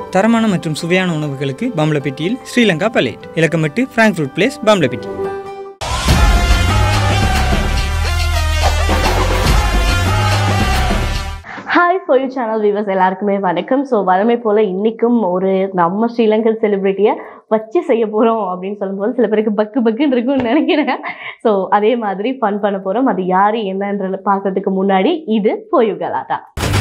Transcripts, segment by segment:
தரமான மற்றும் சுவையான உணவுகளுக்கு பம்ளப்பட்டியில் ஸ்ரீலங்கா பலேட் இலக்கமிட்டு ஃப்ராங்க்ஃபுட் பிளேஸ் பம்ளப்பட்டி hi for you channel viewers எல்லாருக்குமே வணக்கம் ஸோ வழமை போல் இன்றைக்கும் ஒரு நம்ம ஸ்ரீலங்கன் செலிப்ரிட்டியை வச்சு செய்ய போகிறோம் அப்படின்னு சொல்லும்போது சில பேருக்கு பக்கு பக்குன்னு இருக்கும்னு நினைக்கிறேன் ஸோ அதே மாதிரி ஃபன் பண்ண போகிறோம் அது யார் என்னன்றத பார்க்கறதுக்கு முன்னாடி இது போயு கலாட்டா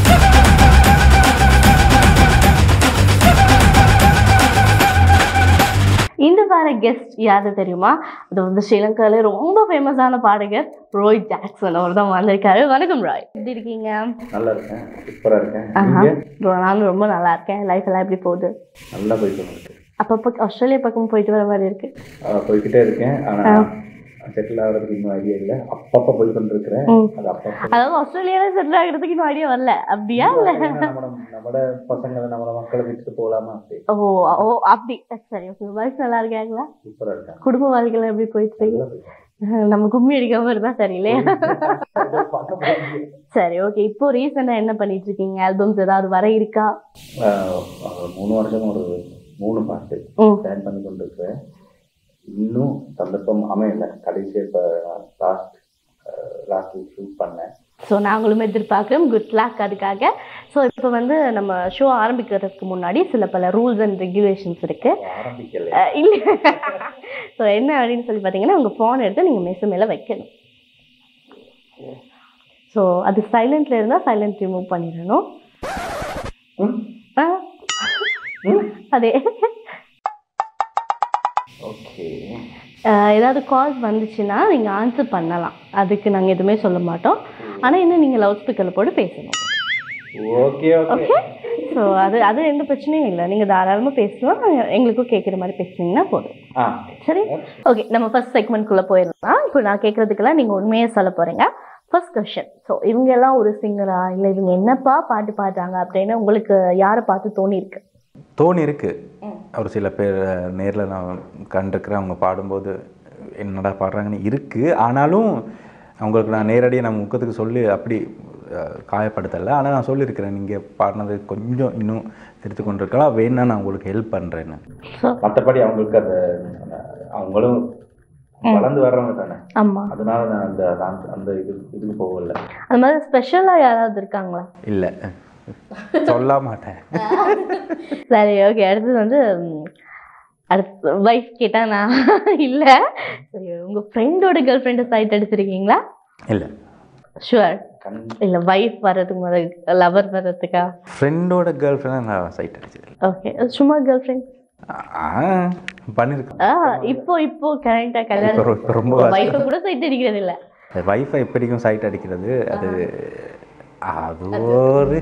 இந்த வார கெஸ்ட் யாரு தெரியுமா அது வந்து ஸ்ரீலங்காவிலே ரொம்ப ஃபேமஸான பாடகர் ரோய் ஜாக்சன் அவர் தான் வந்திருக்காரு வணக்கம் ராய் எப்படி இருக்கீங்க நல்லா இருக்கேன் சூப்பரா இருக்கேன் ஆஹா. நீங்க bro, நானும் ரொம்ப நல்லா இருக்கேன் லைஃப் எல்லாம் எப்படி போகுது நல்லா போயிட்டு இருக்கு அப்பப்போ ஆஸ்திரேலியா பக்கம் போயிட்டு வர மாதிரி இருக்கு ஆஹ் போய்கிட்டே இருக்கேன் ஆனா செட்டில் ஆகிறதுக்கு இன்னும் ஐடியா இல்லை அப்பப்ப போய் கொண்டிருக்கிறேன் ம். அது அப்பப்ப அதாவது ஆஸ்திரேலியால செட்டில் ஆகிறதுக்கு இன்னும் ஐடியா வரல அப்படியா இல்ல நம்ம நம்மட பசங்களை நம்மள மக்களை விட்டுட்டு போகலாமா அப்படி ஓ ஓ அப்படி சரி ஓகே வைஃப் நல்லா இருக்காங்களா சூப்பரா இருக்காங்க குடும்ப வாழ்க்கையில எப்படி போயிட்டு இருக்கு நல்லா போயிட்டு நம்ம கும்மி அடிக்காம இருந்தா சரியில்லையா இருக்கு. பண்ண முடியாது. சரி ஓகே இப்போ ரீசெண்டா என்ன பண்ணிட்டு இருக்கீங்க ஆல்பம்ஸ் ஏதாவது வர இருக்கா ஆஹ் ஒரு மூணு வருஷம் ஒரு மூணு பாட்டு ம் பிளான் பண்ணி கொண்டிருக்கிறேன் இன்னும் சந்தர்ப்பம் அமையல கடைசியாக இப்போ லாஸ்ட் லாஸ்ட் வீக் ஷூட் பண்ணேன் ஸோ நாங்களும் எதிர்பார்க்குறோம் குட் லாக் அதுக்காக ஸோ இப்போ வந்து நம்ம ஷோ ஆரம்பிக்கிறதுக்கு முன்னாடி சில பல ரூல்ஸ் அண்ட் ரெகுலேஷன்ஸ் இருக்கு ஆரம்பிக்கல அஹ் இல்ல ஸோ என்ன அப்படின்னு சொல்லி பார்த்தீங்கன்னா உங்கள் ஃபோன் எடுத்து நீங்கள் மெசு மேலே வைக்கணும் ஸோ அது சைலண்ட்ல இருந்தால் சைலண்ட் ரிமூவ் பண்ணிடணும் ம் ஆ அதே ஓகே அஹ் ஏதாவது கால்ஸ் வந்துச்சுன்னா நீங்கள் ஆன்சர் பண்ணலாம் அதுக்கு நாங்கள் எதுவுமே சொல்ல மாட்டோம் ஆனால் இன்னும் நீங்கள் லவுட் ஸ்பீக்கரில் போட்டு பேசணும் ஓகே ஓகே ஓகே ஸோ அது அது எந்த பிரச்சனையும் இல்லை நீங்கள் தாராளமாக பேசலாம் எங்களுக்கும் கேட்குற மாதிரி பேசுனீங்கன்னா போதும் ஆ சரி ஓகே நம்ம ஃபர்ஸ்ட் செக்மெண்ட்குள்ளே போயிடலாம் இப்போ நான் கேட்குறதுக்கெல்லாம் நீங்கள் உண்மையை சொல்ல போகிறீங்க ஃபர்ஸ்ட் கொஷன் ஸோ இவங்க எல்லாம் ஒரு சிங்கரா இல்லை இவங்க என்னப்பா பாட்டு பாடுறாங்க அப்படின்னு உங்களுக்கு யாரை பார்த்து தோணியிருக்கு தோணி இருக்கு ஒரு சில பேர் நேரில் நான் கண்டிருக்கிறேன் அவங்க பாடும்போது என்னடா பாடுறாங்கன்னு இருக்கு ஆனாலும் அவங்களுக்கு நான் நேரடியாக நம்ம முக்கத்துக்கு சொல்லி அப்படி அஹ், காயப்படுத்தலை ஆனால் நான் சொல்லியிருக்கிறேன் நீங்கள் பாடினது கொஞ்சம் இன்னும் திருத்தி கொண்டு இருக்கலாம் வேணா நான் உங்களுக்கு ஹெல்ப் பண்ணுறேன்னு ஸோ மற்றபடி அவங்களுக்கு அந்த அவங்களும் வளர்ந்து வர்றவங்க தானே ஆமாம் அதனால நான் அந்த அந்த- அந்த இது இதுக்கு போகல அது மாதிரி ஸ்பெஷலாக யாராவது இருக்காங்களா இல்லை சொல்ல மாட்டேன் சரி ஓகே அடுத்தது வந்து ம், அடுத்து வைஃப் கேட்டால் நான் இல்லை சரி உங்கள் ஃப்ரெண்டோட கேர்ள் ஃப்ரெண்டை சைட் அடிச்சிருக்கீங்களா இல்லை ஷுவர் கண் இல்லை வைஃப் வர்றதுக்கு முதல் லவர் வர்றதுக்கா ஃப்ரெண்டோட கேர்ள் ஃப்ரெண்டை நான் சைட் அடிச்சது ஓகே சும்மா கேர்ள் ஃப்ரெண்ட் ஆ பண்ணியிருக்கேன் ஆ இப்போ இப்போ கரெக்டாக இப்போ கல்யாணம் ரொ- இப்போ ரொம்ப வைஃபை கூட சைட் அடிக்கிறது இல்லை வைஃபை எப்படிக்கும் சைட் அடிக்கிறது அது அது ஒரு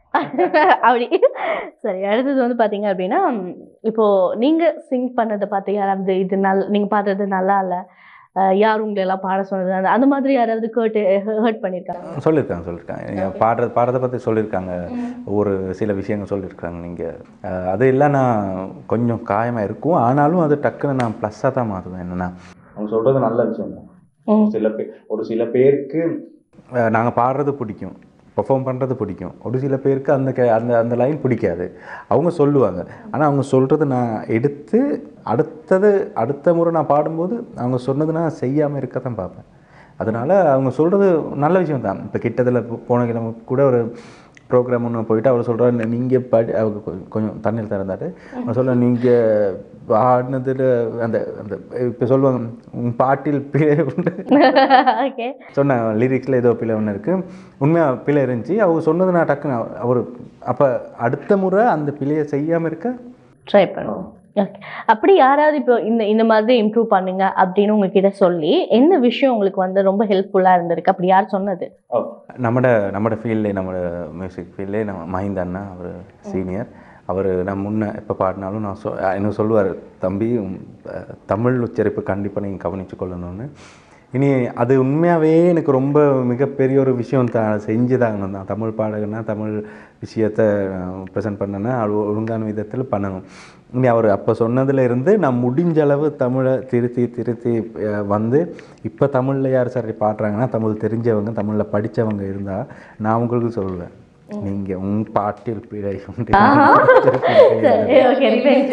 அப்படி சரி அடுத்தது வந்து பார்த்தீங்க அப்படின்னா ம், இப்போ நீங்கள் சிங் பண்ணதை பார்த்து யாராவது இது நல் நீங்கள் பார்த்தது நல்லா இல்லை யார் உங்களை எல்லாம் பாட சொன்னது அந்த அந்த மாதிரி யாராவது கேர்ட் ஹர்ட் பண்ணியிருக்காங்க சொல்லியிருக்காங்க சொல்லியிருக்காங்க நீங்கள் பாடுறது பாடுறதை பற்றி சொல்லியிருக்காங்க ஒரு சில விஷயங்கள் சொல்லியிருக்காங்க நீங்கள் அது இல்லைன்னா கொஞ்சம் காயமாக இருக்கும் ஆனாலும் அது டக்குன்னு நான் ப்ளஸ்ஸாக தான் மாற்றுவேன் என்னென்னா அவங்க சொல்றது நல்ல விஷயம் தான் ம். சில பேர் ஒரு சில பேருக்கு நாங்கள் பாடுறது பிடிக்கும் பெர்ஃபார்ம் பண்ணுறது பிடிக்கும் ஒரு சில பேருக்கு அந்த கே அந்த அந்த லைன் பிடிக்காது அவங்க சொல்லுவாங்க ஆனால் அவங்க சொல்கிறத நான் எடுத்து அடுத்தது அடுத்த முறை நான் பாடும்போது அவங்க சொன்னது நான் செய்யாமல் இருக்க தான் பார்ப்பேன் அதனால் அவங்க சொல்கிறது நல்ல விஷயம் தான் இப்போ கிட்டத்தில் போன கிழமை கூட ஒரு ப்ரோக்ராம் ஒன்று போயிட்டு அவர் சொல்கிறார் நீங்கள் பாடி அவர் கொ- கொஞ்சம் தண்ணியில் திறந்தாரு அவர் சொல்ல நீங்கள் பாடினதில் அந்த அந்த இப்போ சொல்லுவாங்க உன் பாட்டில் பிழை உண்டு ஓகே சொன்னேன் லிரிக்ஸில் ஏதோ பிழை ஒன்று இருக்குது உண்மையாக பிழை இருந்துச்சு அவங்க சொன்னது நான் டக்குன்னு அவர் அப்போ அடுத்த முறை அந்த பிழையை செய்யாமல் இருக்க ட்ரை பண்ணுவோம் ஓகே அப்படி யாராவது இப்போ இந்த இந்த மாதிரி இம்ப்ரூவ் பண்ணுங்க அப்படின்னு உங்ககிட்ட சொல்லி என்ன விஷயம் உங்களுக்கு வந்து ரொம்ப ஹெல்ப்ஃபுல்லாக இருந்திருக்கு அப்படி யார் சொன்னது ஓ, நம்மட நம்மட ஃபீல்ட்லே நம்மட மியூசிக் ஃபீல்ட்லே நம்ம மஹிந்த அண்ணா அவர் சீனியர் அவர் நான் முன்ன எப்போ பாடினாலும் நான் சொ எனக்கு சொல்லுவார் தம்பி உம், அஹ், தமிழ் உச்சரிப்பு கண்டிப்பாக நீங்கள் கவனித்து கொள்ளணும்னு இனி அது உண்மையாகவே எனக்கு ரொம்ப மிகப்பெரிய ஒரு விஷயம் தான் செஞ்சுதாங்க நான் தமிழ் பாடகன்னா தமிழ் விஷயத்தை ப்ரெசென்ட் பண்ணேன்னா அது ஒழுங்கான விதத்தில் பண்ணணும் இனி அவர் அப்போ சொன்னதுல இருந்து நான் முடிஞ்ச அளவு தமிழை திருத்தி திருத்தி அஹ், வந்து இப்போ தமிழில் யார் சரி பாடுறாங்கன்னா தமிழ் தெரிஞ்சவங்க தமிழில் படித்தவங்க இருந்தால் நான் உங்களுக்கு சொல்லுவேன் நீங்கள் உன் பாட்டில் பிழை உண்டு சரி ஓகே ரிவெஞ்ச்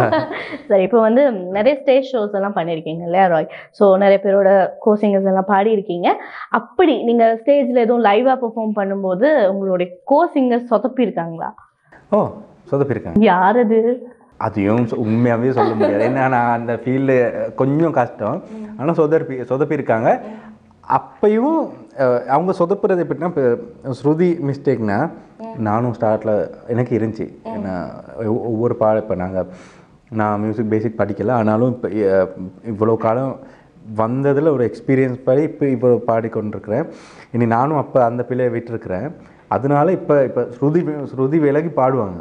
சரி இப்போ வந்து நிறைய ஸ்டேஜ் ஷோஸ் எல்லாம் பண்ணியிருக்கீங்க இல்லையா ராய் ஸோ நிறைய பேரோட கோசிங்கர்ஸ் எல்லாம் பாடியிருக்கீங்க அப்படி நீங்கள் ஸ்டேஜில் எதுவும் லைவாக பெர்ஃபார்ம் பண்ணும்போது உங்களுடைய கோசிங்கர் சொதப்பியிருக்காங்களா ஓ சொதப்பிருக்காங்க யார் அது அதையும் சொ- உண்மையாவே சொல்ல முடியாது ஏன்னா நான் அந்த ஃபீல்டு கொஞ்சம் கஷ்டம் ஆனால் சொதப்பி சொதப்பியிருக்காங்க அப்பையும் அஹ், அவங்க சொதப்புறது எப்படின்னா இப்போ ஸ்ருதி மிஸ்டேக்னா நானும் ஸ்டார்ட்டில் எனக்கு இருந்துச்சு ஏன்னா ஒவ்- ஒவ்வொரு பாட இப்போ நாங்கள் நான் மியூசிக் பேசிக் படிக்கல ஆனாலும் இப்போ இவ்வளோ காலம் வந்ததில் ஒரு எக்ஸ்பீரியன்ஸ் படி இப்போ இப்போ பாடிக்கொண்டிருக்கிறேன் இனி நானும் அப்போ அந்த பிள்ளையை விட்டுருக்கிறேன் அதனால இப்போ இப்போ ஸ்ருதி ஸ்ருதி விலகி பாடுவாங்க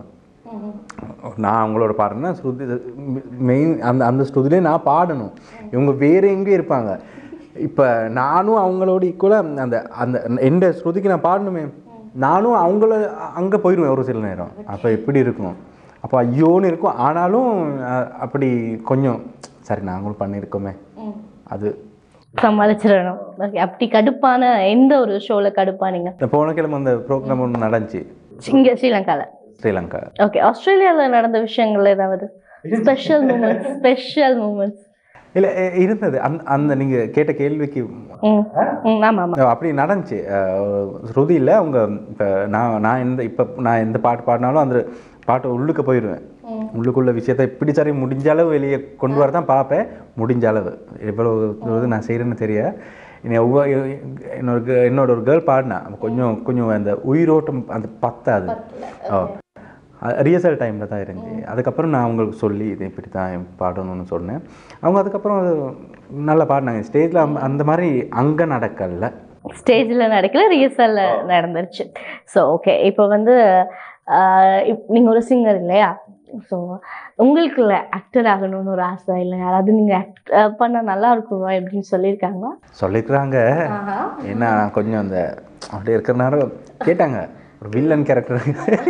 நான் அவங்களோட பாடுறேன்னா ஸ்ருதி மெயின் அந்த அந்த ஸ்ருதிலே நான் பாடணும் இவங்க வேற எங்கேயும் இருப்பாங்க இப்போ நானும் அவங்களோட ஈக்குவலாக அந்த அந்த எந்த ஸ்ருதிக்கு நான் பாடணுமே நானும் அவங்கள அங்கே போயிடுவேன் ஒரு சில நேரம் அப்போ எப்படி இருக்கும் அப்போ ஐயோன்னு இருக்கும் ஆனாலும் அஹ், அப்படி கொஞ்சம் சரி நாங்களும் பண்ணியிருக்கோமே அது சமாளிச்சிடணும் ஓகே அப்படி கடுப்பான எந்த ஒரு ஷோவில் கடுப்பானீங்க இந்த போன கிழமை அந்த ப்ரோக்ராம் ஒன்று நடந்துச்சு இங்கே ஸ்ரீலங்காவில் ஸ்ரீலங்கா ஓகே ஆஸ்திரேலியாவில் நடந்த விஷயங்கள் ஏதாவது ஸ்பெஷல் மூமெண்ட்ஸ் ஸ்பெஷல் மூமெண்ட்ஸ் இல்லை இருந்தது அந்த அந்த நீங்கள் கேட்ட கேள்விக்கு ம் ம் ஆமாம் ஆமாம் அப்படி நடந்துச்சு அஹ் ஸ்ருதியில் அவங்க இப்போ நான் நான் எந்த இப்போ நான் எந்த பாட்டு பாடினாலும் அந்த பாட்டை உள்ளுக்கு போயிடுவேன் உள்ளுக்குள்ள விஷயத்தை இப்படி சரி முடிஞ்ச அளவு வெளியே கொண்டு வர தான் பார்ப்பேன் முடிஞ்ச அளவு எவ்வளோ தூரம் நான் செய்கிறேன்னு தெரிய இனி ஒவ்வொரு என்னோட girl- என்னோட ஒரு கேர்ள் பாடினா கொஞ்சம் கொஞ்சம் அந்த உயிரோட்டம் அந்த பத்தாது ஓ ரியசல் டைமில் தான் இருந்துச்சு அதுக்கப்புறம் நான் அவங்களுக்கு சொல்லி இது இப்படி தான் பாடணும்னு சொன்னேன் அவங்க அதுக்கப்புறம் அது நல்லா பாடினாங்க ஸ்டேஜில் அந்த மாதிரி அங்கே நடக்கல ஸ்டேஜில் நடக்கல ரியர்சலில் நடந்துருச்சு ஸோ ஓகே இப்போ வந்து ஆஹ் இப்- நீங்க ஒரு சிங்கர் இல்லையா ஸோ உங்களுக்குள்ள ஆக்டர் ஆகணும்னு ஒரு ஆசை இல்லை யாராவது நீங்க ஆக்ட் பண்ணா நல்லா இருக்கும் அப்படின்னு சொல்லியிருக்காங்களா சொல்லிக்கிறாங்க ஏன்னா கொஞ்சம் அந்த அப்படி இருக்கிற நேரம் கேட்டாங்க ஒரு வில்லன் கேரக்டர்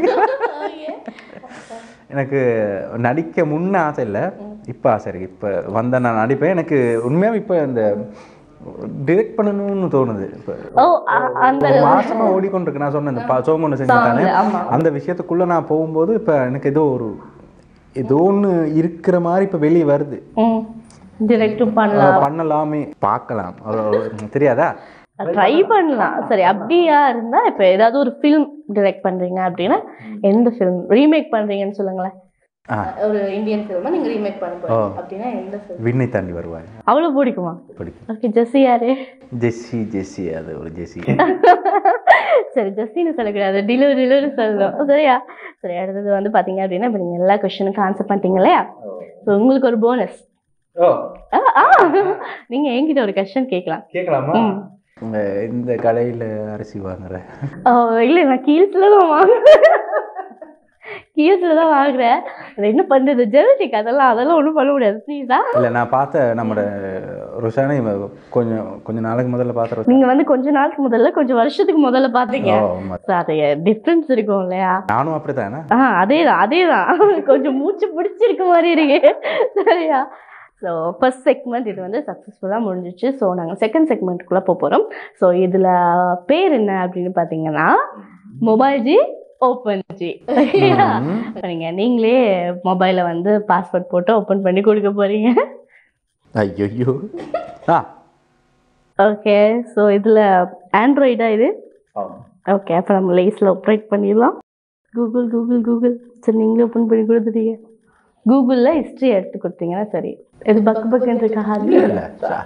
எனக்கு நடிக்க முன்ன ஆசை இல்லை இப்போ ஆசை இருக்கு இப்போ வந்த நான் நடிப்பேன் எனக்கு உண்மையாக இப்போ இந்த டிரெக்ட் பண்ணணும்னு தோணுது இப்போ ஓ அ- அந்த ஒரு மாசமா ஓடிக்கொண்டிருக்கு நான் சொன்ன இந்த பா- சோமொன்னு செஞ்சுட்டானே ஆமா. அந்த விஷயத்துக்குள்ள நான் போகும்போது இப்போ எனக்கு ஏதோ ஒரு ஏதோ ஒன்று இருக்கிற மாதிரி இப்போ வெளியே வருது ம் டிரெக்டும் பண்ணலாம் அதை பண்ணலாமே பார்க்கலாம் ஒரு- ஒரு- தெரியாதா ட்ரை பண்ணலாம் சரி அப்படியா இருந்தா இப்போ ஏதாவது ஒரு ஃபிலிம் டிரெக்ட் பண்றீங்க அப்படின்னா எந்த ஃபிலிம் ரீமேக் பண்றீங்கன்னு சொல்லுங்களேன் ஆ. ஒரு இந்தியன் ஃபிலிமா நீங்க ரீமேக் பண்ண போறீங்க அப்படின்னா எந்த ஃபிலிம் விண்ணை தாண்டி வருவாய் அவ்வளவு பிடிக்குமா பிடிக்கும் ஓகே ஜெஸ்ஸி யாரு ஜெஸ்ஸி ஜெஸ்ஸி அது ஒரு ஜெஸ்ஸி சரி ஜஸ்டின்னு சொல்லக்கூடாது டெலிவரி டெலிவரி சொல்லணும் சரியா சரி அடுத்தது வந்து பார்த்தீங்க அப்படின்னா இப்போ நீங்கள் எல்லா கொஷனுக்கும் ஆன்சர் பண்ணிட்டீங்க இல்லையா ஸோ உங்களுக்கு ஒரு போனஸ் ஓ நீங்கள் என்கிட்ட ஒரு கொஷன் கேட்கலாம் கேட்கலாமா ம். உங்க இந்த கடையில் அரிசி வாங்குற ஓ இல்லை நான் கீழ்ஸில் தான் வாங்குறேன் கீழ்ஸில் தான் வாங்குறேன் அது என்ன பண்ணுறது ஜெனட்டிக் அதெல்லாம் அதெல்லாம் ஒன்றும் பண்ண முடியாது ப்ளீஸா இல்லை நான் பார்த்த நம்மட ருஷானை இவ கொஞ்சம் கொஞ்ச நாளைக்கு முதல்ல பார்த்த ருஷா நீங்கள் வந்து கொஞ்ச நாளுக்கு முதல்ல கொஞ்சம் வருஷத்துக்கு முதல்ல பார்த்தீங்க ஓ, ஆமா. ஸோ அது டிஃப்ரென்ஸ் இருக்கும் இல்லையா நானும் அப்படித்தானே ஆ அதே தான் அதே தான் கொஞ்சம் மூச்சு பிடிச்சிருக்க மாதிரி இருக்கு சரியா ஸோ ஃபர்ஸ்ட் செக்மெண்ட் இது வந்து சக்ஸஸ்ஃபுல்லாக முடிஞ்சிச்சு ஸோ நாங்கள் செகண்ட் செக்மெண்ட்டுக்குள்ளே போக போகிறோம் ஸோ இதில் பேர் என்ன அப்படின்னு பார்த்தீங்கன்னா மொபைல் ஜி ஓப்பன் ஜி நீங்கள் நீங்களே மொபைலில் வந்து பாஸ்வேர்ட் போட்டு ஓப்பன் பண்ணி கொடுக்க போகிறீங்க ஐயோ ஆ ஓகே ஸோ இதில் ஆண்ட்ராய்டா இது ஆமாம் ஓகே அப்போ நம்ம லேஸில் ஆப்ரேட் பண்ணிடலாம் கூகுள் கூகுள் கூகுள் சரி நீங்களே ஓப்பன் பண்ணி கொடுத்துட்டீங்க கூகுளில் ஹிஸ்ட்ரி எடுத்து கொடுத்தீங்கன்னா சரி இது பக்கு பக்குன்னு இருக்கா அது இல்லை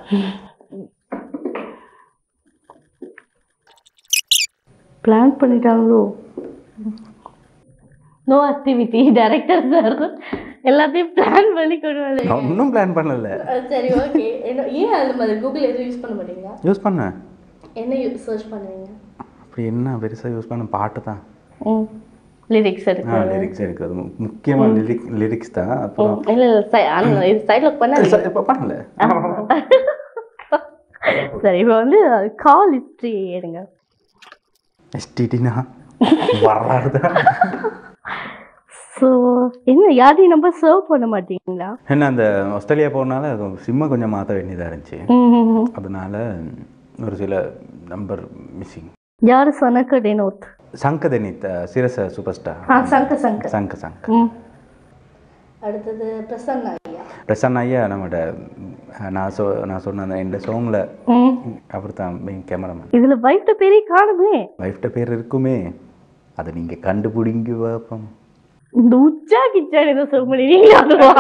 பிளான் பண்ணிட்டாங்களோ நோ ஆக்டிவிட்டி டைரக்டர் சார் எல்லாத்தையும் பிளான் பண்ணி கொண்டு வந்து நான் ஒன்றும் பிளான் பண்ணல சரி ஓகே என்ன ஏன் அது மாதிரி கூகுள் எதுவும் யூஸ் பண்ண மாட்டீங்களா யூஸ் பண்ணேன் என்ன சர்ச் பண்ணுவீங்க அப்படி என்ன பெருசாக யூஸ் பண்ண பாட்டு தான் ம் லிரிக்ஸ் ஆ இருக்கு லிரிக்ஸ் இருக்கு அது மு- முக்கியமா லிரிக் லிரிக்ஸ் தான் அப்புறம் ம், இல்ல இல்ல சை- அந்த இது சைடில் பண்ண சரி, இப்ப பண்ணல சரி இப்போ வந்து கால் ஹிஸ்ட்ரி எடுங்க எஸ்டிடினா வரலாறு தான் ஸோ என்ன யாரையும் நம்பர் சர்வ் பண்ண மாட்டீங்களா என்ன அந்த ஆஸ்திரேலியா போனால அது சிம்மை கொஞ்சம் மாற்ற வேண்டியதாக இருந்துச்சு ம் அதனால ஒரு சில நம்பர் மிஸ்ஸிங் யாரு சனக்க டெனோத் சங்கதனித் சிரச சூப்பர் ஸ்டார் ஆ சங்க சங்க சங்க சங்க ம் அடுத்தது பிரசன்னா ஐயா பிரசன்ன ஐயா நம்மட நான் சொ நான் சொன்ன அந்த இந்த சாங்கில் ம் அவர் தான் மெயின் கேமராமேன் இதுல வைஃப்ட பேரே காணுமே வைஃப்ட பேர் இருக்குமே அதை நீங்கள் கண்டுபிடிங்க பார்ப்போம் இந்த உச்சா கிச்சான் ஏதோ சொல்ல முடியல அதுவா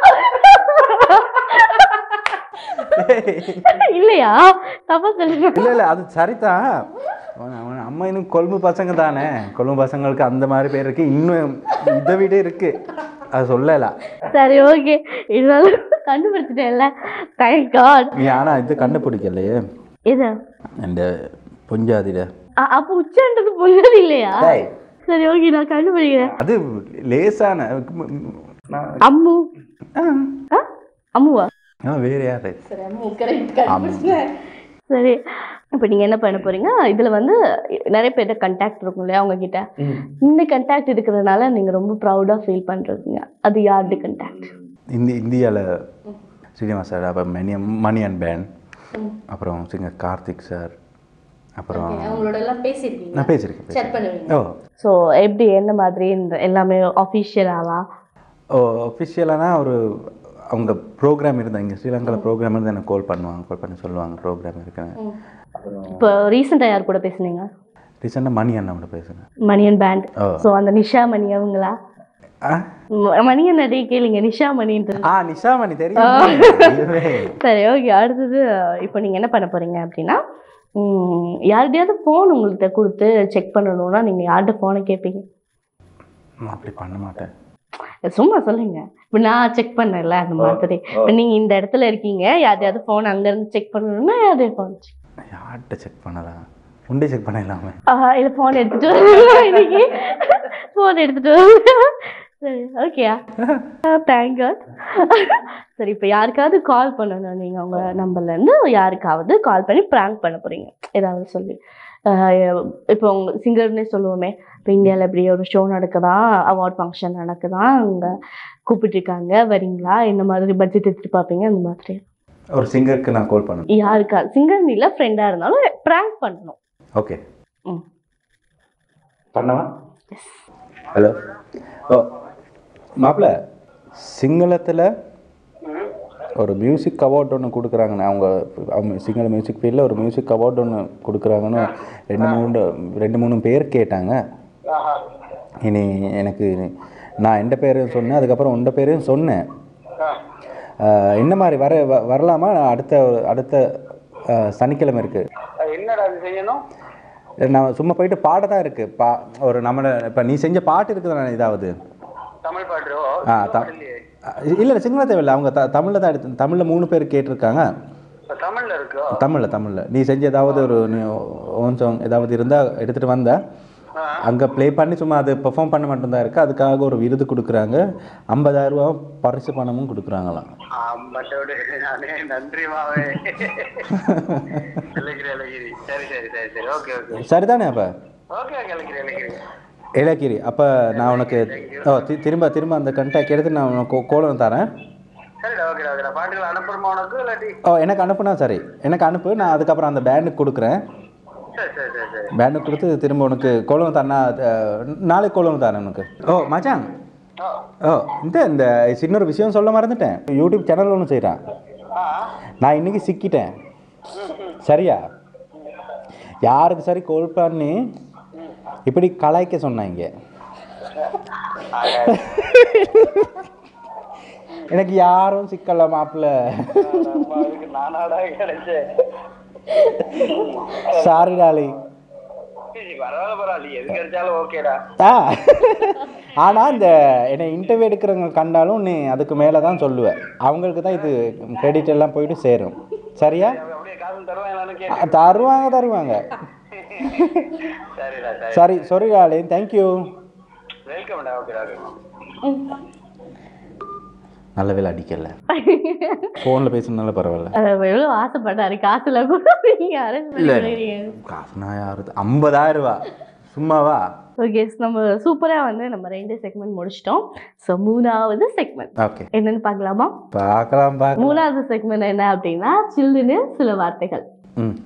இல்லையா தப்பா சொல்லுங்க இல்லை இல்லை அது சரிதான் அவன் அவன் அம்மா இன்னும் கொழும்பு பசங்க தானே கொழும்பு பசங்களுக்கு அந்த மாதிரி பேர் இருக்கு இன்னும் இதை விட இருக்கு அது சொல்லலாம் சரி ஓகே இருந்தாலும் கண்டுபிடிச்சிட்டேன்ல தேங்க் காட் நீ ஆனால் இது கண்டுபிடிக்கலையே இது இந்த பொஞ்சாதிட அ- அப்போ உச்சன்றது புரியாது இல்லையா டேய். சரி ஓகே நான் கண்டுபிடிக்கிறேன் அது லேசான நான் அம்மு ஆ, ஆ? அம்முவா ஆ, வேற யாரு சரி அம்மு கரெக்ட் சரி இப்போ நீங்கள் என்ன பண்ண போறீங்க இதில் வந்து நிறைய பேர்ட்ட கண்டாக்ட் இருக்கும் இல்லையா அவங்க கிட்ட இந்த கண்டாக்ட் இருக்கிறதுனால நீங்கள் ரொம்ப ப்ரௌடாக ஃபீல் பண்ணுறீங்க அது யாருடைய கண்டாக்ட் இந்தி இந்தியாவில் ஸ்ரீனிவாஸ் சார் அப்புறம் மணி மணி அண்ட் பேன் அப்புறம் சிங்கர் கார்த்திக் சார் அப்புறம் அவங்களோட எல்லாம் பேசியிருக்கீங்க நான் பேசியிருக்கேன் செக் பேசியிருக்கேன். பண்ணுவீங்க ஓ ஸோ எப்படி என்ன மாதிரி இந்த எல்லாமே அஃபிஷியலாவா ஓ ஒஃபிஷியலானா ஒரு அவங்க ப்ரோக்ராம் இருந்தால் இங்கே ஸ்ரீலங்காவில் ப்ரோக்ராம் இருந்து எனக்கு கால் பண்ணுவாங்க கால் பண்ணி சொல்லுவாங்க ப்ரோக்ராம் இருக்குன்னு இப்போ ரீசெண்டாக யார் கூட பேசுனீங்க ரீசெண்டாக மணி அண்ணாவோட பேசுனேன் மணியன் பேண்ட் ஓ ஸோ அந்த நிஷா மணி அவங்களா ஆ ம- மணியன் நிறைய கேளுங்க நிஷா மணின்றது ஆ நிஷா மணி தெரியும் சரி ஓகே அடுத்தது இப்போ நீங்கள் என்ன பண்ண போறீங்க அப்படின்னா ம், யார்கிட்டயாவது ஃபோன் உங்கள்கிட்ட கொடுத்து செக் பண்ணணும்னா நீங்கள் யார்கிட்ட ஃபோனை கேட்பீங்க நான் அப்படி பண்ண மாட்டேன் சும்மா சொல்லுங்க இப்போ நான் செக் பண்ணல அந்த மாதிரி இப்போ நீங்கள் இந்த இடத்துல இருக்கீங்க யார்கிட்டயாவது ஃபோன் அங்கேருந்து செக் பண்ணணும்னா யார்கிட்ட ஃபோன் செக் யார்கிட்ட செக் பண்ணலாம் உண்டே செக் பண்ணிடலாமே இல்லை ஃபோன் எடுத்துட்டு வரலாம் இன்னைக்கு ஃபோன் எடுத்துட்டு வரலாம் சரி ஓகேயா தேங்க் காட் சரி இப்போ யாருக்காவது கால் பண்ணணும் நீங்கள் உங்கள் நம்பர்லேருந்து யாருக்காவது கால் பண்ணி ப்ராங்க் பண்ண போகிறீங்க ஏதாவது சொல்லி ஆஹ் இப்போ உங்க சிங்கர்னே சொல்லுவோமே இப்போ இந்தியாவில் இப்படி ஒரு ஷோ நடக்குதான் அவார்ட் ஃபங்க்ஷன் நடக்குதான் அங்கே கூப்பிட்டுருக்காங்க வரீங்களா இந்த மாதிரி பட்ஜெட் எடுத்துட்டு பார்ப்பீங்க அந்த மாதிரி ஒரு சிங்கருக்கு நான் கால் பண்ணணும் யாருக்கா சிங்கர் இல்லை ஃப்ரெண்டாக இருந்தாலும் ப்ராங்க் பண்ணணும் ஓகே ம் பண்ணவா ஹலோ ஓ மாப்பிள்ள சிங்களத்தில் ஒரு மியூசிக் அவார்ட் ஒன்று கொடுக்குறாங்கண்ணே அவங்க அவங்க சிங்கள மியூசிக் ஃபீல்டில் ஒரு மியூசிக் அவார்ட் ஒன்று கொடுக்குறாங்கன்னு ரெண்டு மூணு ரெண்டு மூணு பேர் கேட்டாங்க இனி எனக்கு நான் எந்த பேரையும் சொன்னேன் அதுக்கப்புறம் உண்ட பேரையும் சொன்னேன் ஆஹ், என்ன மாதிரி வர வ- வரலாமா அடுத்த அடுத்த ஆஹ், சனிக்கிழமை இருக்குது என்னடா அது செய்யணும் நான் சும்மா போயிட்டு பாட தான் இருக்கு பா ஒரு நம்மள இப்போ நீ செஞ்ச பாட்டு இருக்குது நான் இதாவது தமிழ் பாட்டு ஆ த இல்லை சிங்கள தேவையில்லை அவங்க த தமிழில் தான் எடுத்து தமிழில் மூணு பேர் கேட்டிருக்காங்க இப்ப தமிழ்ல இருக்கோ தமிழில் தமிழில் நீ செஞ்ச ஏதாவது ஒரு ஓன் சாங் ஏதாவது இருந்தால் எடுத்துகிட்டு வந்த அங்கே ப்ளே பண்ணி சும்மா அது பெர்ஃபார்ம் பண்ண மட்டும்தான் இருக்குது அதுக்காக ஒரு விருது கொடுக்குறாங்க ஐம்பதாயிரம் ரூபா பரிசு பணமும் கொடுக்குறாங்களாம் மற்றோடு நானே நன்றி மாவே இலகிரி இலகிரி சரி சரி சரி சரி ஓகே ஓகே சரிதானே அப்போ ஓகே ஓகே இலகிரி இலகிரி இலக்கிரி அப்போ நான் உனக்கு ஓ தி- திரும்ப திரும்ப அந்த கண்டாக்ட் எடுத்து நான் உனக்கு கோலம் தரேன் சரிடா ஓகேடா ஓகேடா பாட்டுகள் அனுப்புறமா உனக்கு இல்லாட்டி ஓ எனக்கு அனுப்புனா சரி எனக்கு அனுப்பு நான் அதுக்கப்புறம் அந்த பேண்டுக்கு கொடுக்குறேன் சரி சரி சரி சரி பேண்டுக்கு கொடுத்து திரும்ப உனக்கு கோலம் தரேன் நாளைக்கு கோலம் தரேன் உனக்கு ஓ மச்சான் ஓ ஓ இந்த இந்த இன்னொரு விஷயம் சொல்ல மறந்துட்டேன் யூடியூப் சேனல் ஒன்று செய்கிறேன் ஆ நான் இன்னைக்கு சிக்கிட்டேன் சரியா யாருக்கு சரி கால் பண்ணி இப்படி கலாய்க்க சொன்னாங்க எனக்கு யாரும் சிக்கல மாப்பிள்ள நம்ம அதுக்கு நானாடா கிடைச்சேன் சாரி டாலி சரி, பரவாயில்ல பரவாயில்ல எது கிடைச்சாலும் ஓகேடா ஆ ஆனால் இந்த என்னை இன்டர்வியூ எடுக்கிறவங்க கண்டாலும் நீ அதுக்கு மேலே தான் சொல்லுவேன் அவங்களுக்கு தான் இது கிரெடிட் எல்லாம் போயிட்டு சேரும் சரியா அப்படியே காசு தருவாங்களான்னு ஆ, கேட்டு தருவாங்க தருவாங்க சரிடா சரி சரி சாரி டாலி தேங்க்யூ வெல்கம்டா ஓகேடா ஓகே நல்ல வேலை அடிக்கல ஃபோனில் பேசுனால பரவாயில்ல எவ்வளோ ஆசைப்பட்டாரு காசுல கூட நீங்க அரேஞ்ச் பண்ணி கொடுக்குறீங்க. காசு நான் யாரு ஐம்பதாயிரம் ரூபா சும்மாவா ஓகே நம்ம சூப்பராக வந்து நம்ம ரெண்டு செக்மெண்ட் முடிச்சிட்டோம் ஸோ மூணாவது செக்மெண்ட் ஓகே என்னன்னு பார்க்கலாமா பார்க்கலாம் பார்க்கலாம் மூணாவது செக்மெண்ட் என்ன அப்படின்னா சில்லுன்னு சில வார்த்தைகள் ம்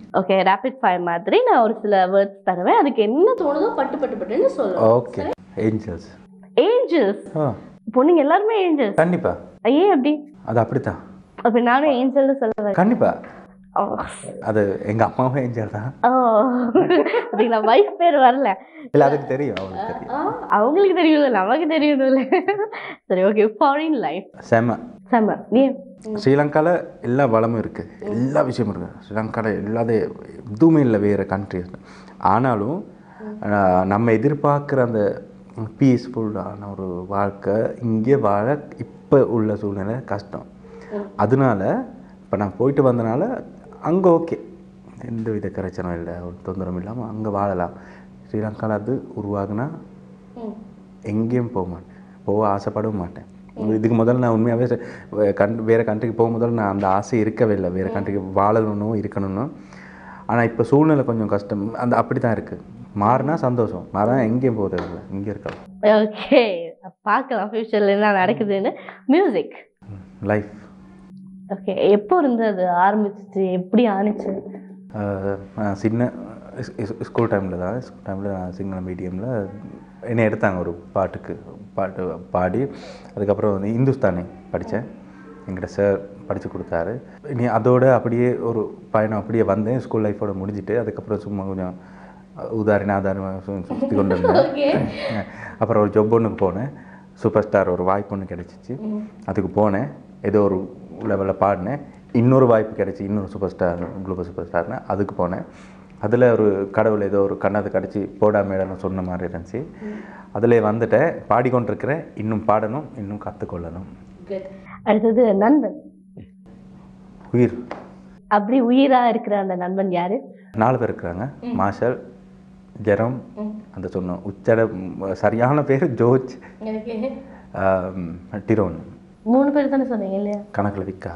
ஓகே ரேபிட் ஃபயர் மாதிரி நான் ஒரு சில வேர்ட்ஸ் தருவேன் அதுக்கு என்ன தோணுதோ பட்டு பட்டு பட்டுன்னு சொல்லணும் ஓகே ஏஞ்சல்ஸ் ஏஞ்சல்ஸ் ஆ இப்போ நீங்க எல்லாருமே ஏஞ்சல்ஸ் கண்டிப்பா ஏன் அப்படி அது அப்படித்தான் அப்ப நானும் ஏஞ்சல்னு சொல்ல கண்டிப்பா ஓ அது எங்க அம்மாவும் ஏஞ்சல் தான் ஓ அதுக்கு நான் வைஃப் பேர் வரல இல்ல அதுக்கு தெரியும் அவங்களுக்கு தெரியும் ஆ, அவங்களுக்கு தெரியுது நமக்கு தெரியணும்ல சரி ஓகே ஃபாரின் லைஃப் செம செம்ம நீ ஸ்ரீலங்காவில் எல்லா வளமும் இருக்குது எல்லா விஷயமும் இருக்குது ஸ்ரீலங்காவில் இல்லாத எதுவுமே இல்லை வேறு கண்ட்ரிஸ் ஆனாலும் ஆஹ், நம்ம எதிர்பார்க்குற அந்த பீஸ்ஃபுல்லான ஒரு வாழ்க்கை இங்கே வாழ இப்போ உள்ள சூழ்நிலை கஷ்டம் அதனால இப்போ நான் போயிட்டு வந்தனால அங்கே ஓகே எந்த வித கரைச்சலும் இல்லை ஒரு தொந்தரவும் இல்லாமல் அங்கே வாழலாம் ஸ்ரீலங்காவில் அது உருவாகுனா எங்கேயும் போக மாட்டேன் போக ஆசைப்படவும் மாட்டேன் இதுக்கு முதல்ல நான் உண்மையாகவே கண் வேறு கண்ட்ரிக்கு போக முதல்ல நான் அந்த ஆசை இருக்கவே இல்லை வேறு கண்ட்ரிக்கு வாழணும் இருக்கணும்னு ஆனால் இப்போ சூழ்நிலை கொஞ்சம் கஷ்டம் அந்த அப்படி தான் இருக்குது மாறினா சந்தோஷம் மாறினா எங்கேயும் போகிறது இல்லை இங்கே இருக்கலாம் ஓகே பார்க்கலாம் ஃபியூச்சர்ல என்ன நடக்குதுன்னு மியூசிக் லைஃப் ஓகே எப்போ இருந்து அது ஆரம்பிச்சிச்சு எப்படி ஆனிச்சு நான் சின்ன ஸ்கூல் டைமில் தான் ஸ்கூல் டைமில் நான் சிங்கள மீடியமில் என்னை எடுத்தாங்க ஒரு பாட்டுக்கு பாட்டு பாடி அதுக்கப்புறம் வந்து இந்துஸ்தானி படித்தேன் எங்கிட்ட சார் படித்து கொடுத்தாரு இனி அதோட அப்படியே ஒரு பயணம் அப்படியே வந்தேன் ஸ்கூல் லைஃபோட முடிஞ்சிட்டு அதுக்கப்புறம் சும்மா கொஞ்சம் உதாரண ஆதாரமாக சுற்றி கொண்டு இருந்தேன் அப்புறம் ஒரு ஜொப் ஒன்றுக்கு போனேன் சூப்பர் ஸ்டார் ஒரு வாய்ப்பு ஒன்று கிடச்சிச்சு அதுக்கு போனேன் ஏதோ ஒரு லெவலில் பாடினேன் இன்னொரு வாய்ப்பு கிடச்சி இன்னொரு சூப்பர் ஸ்டார் குளோபல் சூப்பர் ஸ்டார்னு அதுக்கு போனேன் அதில் ஒரு கடவுள் ஏதோ ஒரு கண்ணாது கடிச்சு போடா மேடன்னு சொன்ன மாதிரி இருந்துச்சு அதில் வந்துட்டேன் பாடிக்கொண்டிருக்கிறேன் இன்னும் பாடணும் இன்னும் கற்றுக்கொள்ளணும் அடுத்தது நண்பன் உயிர் அப்படி உயிரா இருக்கிற அந்த நண்பன் யாரு நாலு பேர் இருக்கிறாங்க மார்ஷல் ஜெரம் அந்த சொன்னோம் உச்சட ம், சரியான பேர் ஜோர்ஜ் ஆம், டிரோன் மூணு பேர் தானே சொன்னீங்க இல்லையா கணக்கில் விக்கா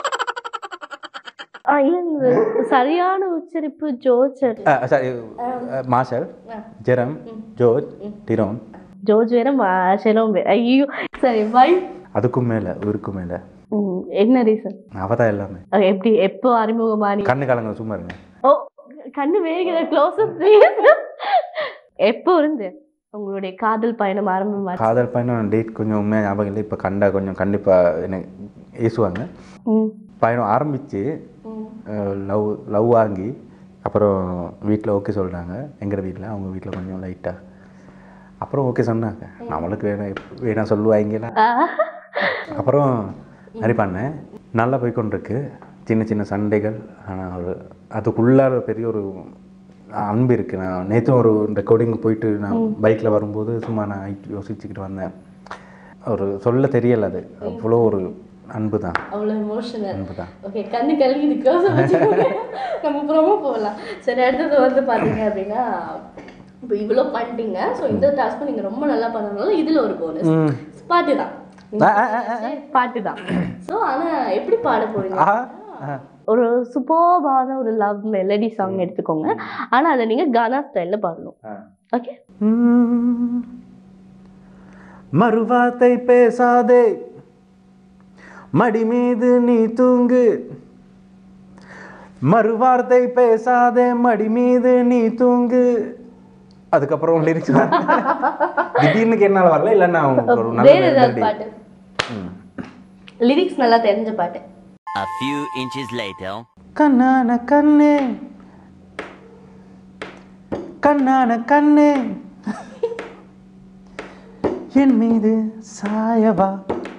ஆ இல்ல இல்ல. சரியான உச்சரிப்பு George sorry Marshall Jerome George டிரோன் ஜோர்ஜ் வேற மாஷலும் வேற ஐயோ சரி வை அதுக்கும் மேலே உயிருக்கும் மேலே ம், என்ன ரீசன் அவ தான் எல்லாமே எப்படி எப்போ அறிமுகமானி கண்ணு கலங்க சும்மா இருங்க ஓ கண்ணு வேகிற க்ளோஸ் எப்போ இருந்து உங்களுடைய காதல் பயணம் ஆரம்பமாச்சு காதல் பயணம் டேட் கொஞ்சம் உண்மையாக ஞாபகம் இல்லை இப்போ கண்டா கொஞ்சம் கண்டிப்பாக எனக்கு ஏசுவாங்க ம் பயணம் ஆரம்பித்து லவ் லவ் வாங்கி அப்புறம் வீட்டில் ஓகே சொல்லிட்டாங்க எங்கள் வீட்டில் அவங்க வீட்டில் கொஞ்சம் லைட்டாக அப்புறம் ஓகே சொன்னாங்க நம்மளுக்கு வேணாம் எப்ப- வேணாம் சொல்லுவாங்களா ஆ. அப்புறம் மாதிரி பண்ணேன் நல்லா போய்க்கொண்டிருக்கு சின்ன சின்ன சண்டைகள் ஆனால் ஒரு அதுக்குள்ளார பெரிய ஒரு அன்பு இருக்குது நான் நேற்றும் ஒரு ரெக்கார்டிங் போயிட்டு நான் பைக்கில் வரும்போது சும்மா நான் யோசிச்சுக்கிட்டு வந்தேன் ஒரு சொல்ல தெரியல அது அவ்வளோ ஒரு அன்பு தான் அவ்வளோ எமோஷனல் அன்பு தான் ஓகே கண்ணு கலங்கி க்ளோஸ் நம்ம ப்ரோமோ போகலாம் சரி அடுத்தது வந்து பார்த்தீங்க அப்படின்னா இப்போ இவ்வளோ பண்ணிட்டீங்க ஸோ இந்த டாஸ்க்கும் நீங்கள் ரொம்ப நல்லா பண்ணதுனால இதில் ஒரு போனஸ் பாட்டு தான் ஆ, ஆ, ஆ, ஆ. பாட்டு தான் ஸோ ஆனால் எப்படி பாட போறீங்க ஆஹா, ஆ. ஒரு சூப்பர்பான ஒரு லவ் மெலடி சாங் எடுத்துக்கோங்க ஆனால் அதை நீங்கள் கானா ஸ்டைலில் பாடணும் ஆ. ஓகே ம். மறுவார்த்தை பேசாதே மடி மீது நீ தூங்கு மறுவார்த்தை பேசாதே மடி மீது நீ தூங்கு அதுக்கப்புறம் லிரிக்ஸ் திடீர்னு என்னால் வரல இல்லைன்னா உங்களுக்கு ஒரு நல்ல வேற ஏதாவது melody. பாட்டு லிரிக்ஸ் நல்லா தெரிஞ்ச பாட்டு A few inches later. கண்ணான கண்ணே கண்ணான கண்ணே என் மீது சாயவா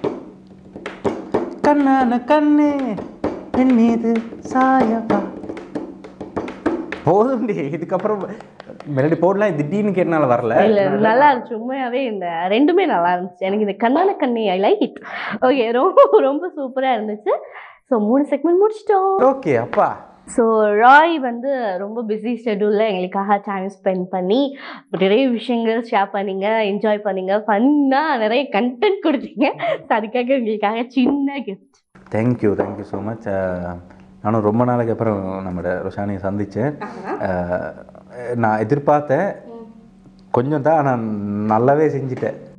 கண்ணான கண்ணே என் மீது சாயவா போதும்டி இதுக்கப்புறம் மெலடி போடலாம் திடீர்னு கேட்டனால வரல இல்ல நல்லா இருந்துச்சு உண்மையாவே இந்த ரெண்டுமே நல்லா இருந்துச்சு எனக்கு இந்த கண்ணான கண்ணி ஐ லைக் இட் ஓகே ரொம்ப ரொம்ப சூப்பரா இருந்துச்சு ஸோ மூணு செக்மெண்ட் முடிச்சிட்டோம் ஓகே அப்பா ஸோ ராய் வந்து ரொம்ப பிஸி ஷெடியூலில் எங்களுக்காக டைம் ஸ்பெண்ட் பண்ணி நிறைய விஷயங்கள் ஷேர் பண்ணீங்க என்ஜாய் பண்ணீங்க ஃபன்னாக நிறைய கண்டென்ட் கொடுத்தீங்க So, அதுக்காக எங்களுக்காக சின்ன gift thank you thank you so much நானும் ரொம்ப நாளைக்கு அப்புறம் நம்மளோட ரோஷானியை சந்தித்தேன் நான் எதிர்பார்த்தேன் கொஞ்சம் தான் ஆனால் நல்லாவே செஞ்சுட்டேன்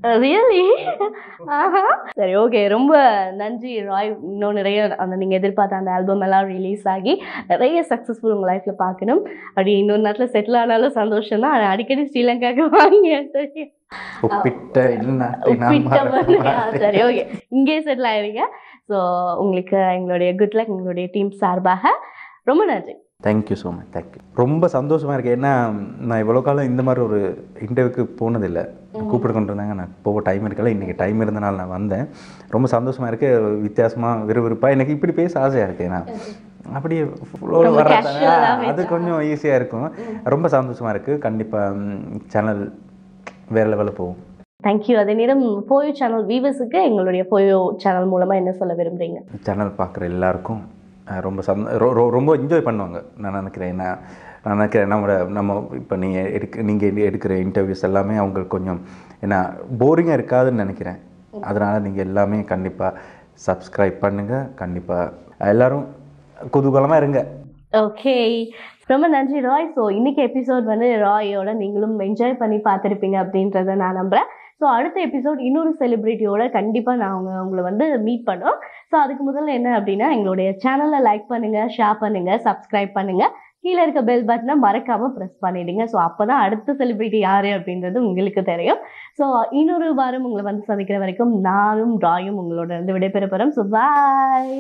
ரியலி ஆஹா சரி ஓகே ரொம்ப நன்றி ராய் இன்னும் நிறைய அந்த நீங்கள் எதிர்பார்த்த அந்த ஆல்பம் எல்லாம் ரிலீஸ் ஆகி நிறைய சக்ஸஸ்ஃபுல் உங்கள் லைஃப்பில் பார்க்கணும் அப்படி இன்னொரு நேரத்தில் செட்டில் ஆனாலும் சந்தோஷம் தான் அடிக்கடி ஸ்ரீலங்காவுக்கு வாங்க சரி ஒப்பிட்ட இந்நாட்டை நான் ஒப்பிட்ட மறக்க மாதிரி. ஆ, மாட்டேன். சரி ஓகே இங்கே செட்டில் ஆயிருங்க ஸோ உங்களுக்கு எங்களுடைய குட் லக் எங்களுடைய டீம் சார்பாக ரொம்ப நன்றி தேங்க்யூ ஸோ மச் தேங்க்யூ ரொம்ப சந்தோஷமாக இருக்குது ஏன்னா நான் இவ்வளோ காலம் இந்த மாதிரி ஒரு இன்டர்வியூக்கு போனதில்லை கூப்பிட்டு கொண்டு இருந்தாங்க நான் போக டைம் இருக்கல இன்றைக்கி டைம் இருந்தனால நான் வந்தேன் ரொம்ப சந்தோஷமாக இருக்குது வித்தியாசமாக விறுவிறுப்பாக எனக்கு இப்படி பேச ஆசையாக இருக்குது நான் அப்படியே flow ல ரொம்ப வர்றது, casual ஆ ஆ, அது கொஞ்சம் ஈஸியாக இருக்கும் ரொம்ப சந்தோஷமாக இருக்குது கண்டிப்பாக சேனல் வேறு லெவலில் போகும் தேங்க்யூ அதே நேரம் போயோ சேனல் வீவர்ஸுக்கு எங்களுடைய போயோ சேனல் மூலமாக என்ன சொல்ல விரும்புறீங்க சேனல் பார்க்குற எல்லாருக்கும் அஹ், ரொம்ப சந்த ரொ- ரொ- ரொம்ப என்ஜாய் பண்ணுவாங்க நான் நினைக்கிறேன் நான் நான் நினைக்கிறேன் நம்மளோட நம்ம இப்போ நீங்கள் எடுக்க நீங்கள் எடுக்கிற இன்டர்வியூஸ் எல்லாமே அவங்களுக்கு கொஞ்சம் என்ன போரிங்காக இருக்காதுன்னு நினைக்கிறேன் அதனால் நீங்கள் எல்லாமே கண்டிப்பாக சப்ஸ்கிரைப் பண்ணுங்கள் கண்டிப்பாக எல்லாரும் குதூகலமாக இருங்க ஓகே ரொம்ப நன்றி ராய் ஸோ இன்னைக்கு எபிசோட் வந்து ராயோட நீங்களும் என்ஜாய் பண்ணி பார்த்துருப்பீங்க அப்படின்றத நான் நம்புகிறேன் ஸோ அடுத்த எபிசோட் இன்னொரு செலிப்ரிட்டியோட கண்டிப்பாக நான் அவங்க உங்களை வந்து மீட் பண்ணோம் ஸோ அதுக்கு முதல்ல என்ன அப்படின்னா எங்களுடைய சேனலை லைக் பண்ணுங்கள் ஷேர் பண்ணுங்கள் சப்ஸ்கிரைப் பண்ணுங்கள் கீழே இருக்க பெல் பட்டனை மறக்காமல் ப்ரெஸ் பண்ணிடுங்க ஸோ அப்போ தான் அடுத்த செலிப்ரிட்டி யார் அப்படின்றது உங்களுக்கு தெரியும் ஸோ இன்னொரு வாரம் உங்களை வந்து சந்திக்கிற வரைக்கும் நானும் ராயும் உங்களோட இருந்து விடைபெற போகிறோம் ஸோ பாய்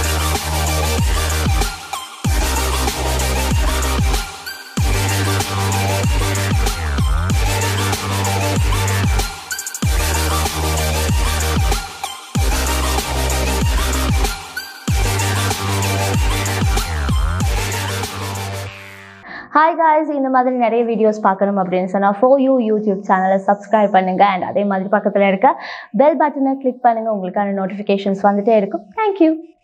ஹாய் காய்ஸ் இந்த மாதிரி நிறைய வீடியோஸ் பார்க்கணும் அப்படின்னு சொன்னால் ஃபோர் யூ யூடியூப் சேனலை சப்ஸ்கிரைப் பண்ணுங்க அண்ட் அதே மாதிரி பக்கத்தில் இருக்க பெல் பட்டனை கிளிக் பண்ணுங்க உங்களுக்கான நோட்டிஃபிகேஷன்ஸ் வந்துட்டே இருக்கும் தேங்க்யூ